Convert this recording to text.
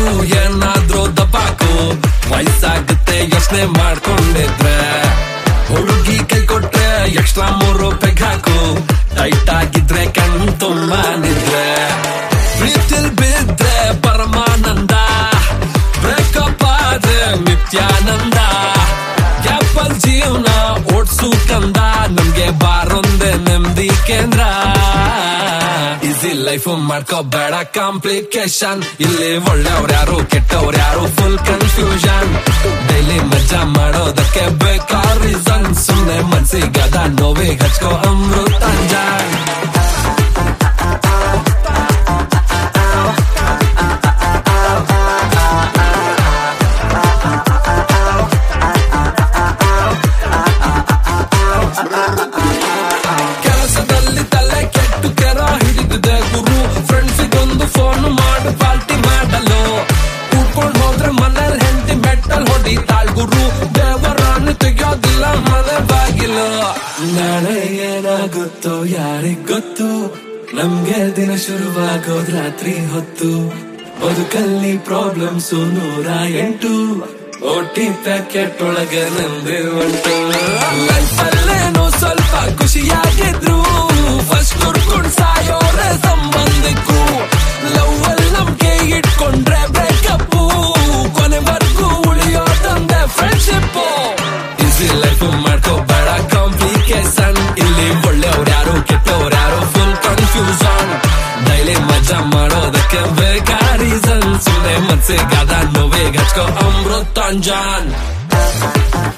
ಏನಾದ್ರೂ ದಬ್ಬಾಕು ವಯಸ್ಸಾಗುತ್ತೆ ಯೋಚನೆ ಮಾಡ್ಕೊಂಡಿದ್ರೆ ಹುಡುಗಿ ಕೈ ಕೊಟ್ರೆ ಎಕ್ಸ್ಟ್ರಾ ಮೂರು ಪೆಗ್ ಹಾಕು ಟೈಟ್ ಆಗಿದ್ರೆ ಕಣ್ ತುಂಬಾ ನಿದ್ರೆ ಪ್ರೀತಿಲ್ ಬಿದ್ರೆ ಪರಮಾನಂದ ಬ್ರೇಕಪ್ ಆದ್ರೆ ನಿತ್ಯಾನಂದ ಗ್ಯಾಪಲ್ ಜೀವನ ಓಡ್ಸು ಕಂದ ನಮ್ಗೆ ಬಾರೊಂದೆ ನೆಮ್ಮದಿ ಕೇಂದ್ರ ಈಸಿ ಲೈಫ್ ಮಾಡ್ಕೋಬೇಡ ಕಾಂಪ್ಲಿಕೇಶನ್ ಇಲ್ಲಿ ಒಳ್ಳೆಯವ್ರು ಯಾರು ಕೆಟ್ಟವ್ರು ಯಾರು ಫುಲ್ ಕನ್ಫ್ಯೂಷನ್ ಡೈಲಿ ಮಜಾ ಮಾಡೋದಕ್ಕೆ ಬೇಕಾ ರೀಸನ್ ಸುಮ್ನೆ ಮನ್ಸಿಗದ ನೋವಿಗೆ ಹಚ್ಕೋ ಅಮೃತಾಂಜನ್ ಕೆಲಸದಲ್ಲಿ ತಲೆ ಕೆಟ್ಟು ಕೆರ ಹಿಡಿದಿದೆ ಗುರು ಫ್ರೆಂಡ್ಸಿಗೊಂದು ಫೋನ್ ಮಾಡು ಪಾರ್ಟಿ ಮಾಡಲು ಕೂತ್ಕೊಂಡು ಹೋದ್ರೆ ಮನೇಲಿ ಹೆಂಡತಿ ಮೆಟ್ಟಲ್ ಹೊಡಿತಾಳ್ ಗುರು ದೇವರನ್ನು ತೆಗಿಯೋದಿಲ್ಲ ಮನೆ ಬಾಗಿಲು ನಾಳೆ ಏನಾಗುತ್ತೋ ಯಾರಿಗ್ ಗೊತ್ತು ನಮ್ಗೆ ದಿನ ಶುರುವಾಗೋದ್ ರಾತ್ರಿ ಹೊತ್ತು ಬದುಕಲ್ಲಿ ಪ್ರಾಬ್ಲಮ್ಸ್ ನೂರ ಎಂಟು ಓಟಿ ಪ್ಯಾಕೆಟ್ ಒಳಗೆ ನಂದೆ ಉಂಟು ಲೈಫ್ ಅಲ್ಲೇನೋ ಸ್ವಲ್ಪ ಖುಷಿಯಾಗಿದ್ರು ಫಸ್ಟ್ ಹುಡ್ಕೊಂಡು ಸಾಯೋರೆ ಸಂಬಂಧಿಕ್ರು ಲವ್ ಅಲ್ಲಿ ನಂಬಿಕೆ ಇಟ್ಕೊಂಡ್ರೆ ಬ್ರೇಕಪ್ ಕೊನೆವರೆಗೂ ಉಳಿಯೋದಂದೆ ಫ್ರೆಂಡ್ಶಿಪ್ ಈಸಿ ಲೈಫ್ ಮಾಡ್ಕೋಬೇಡ ಕಾಂಪ್ಲಿಕೇಶನ್ ಇಲ್ಲಿ ಒಳ್ಳೆಯವ್ರು ಯಾರು ಕೆಟ್ಟವ್ರು ಯಾರು ಫುಲ್ ಕನ್ಫ್ಯೂಷನ್ ಡೈಲಿ ಮಜಾ ಮಾಡೋದಕ್ಕೆ ಬೇಕಾ ರೀಸನ್ ಸುಮ್ಮನೆ ಮನ್ಸಿಗಾದ ನೋವಿಗೆ ಹಚ್ಕೋ ಅಮೃತಾಂಜನ್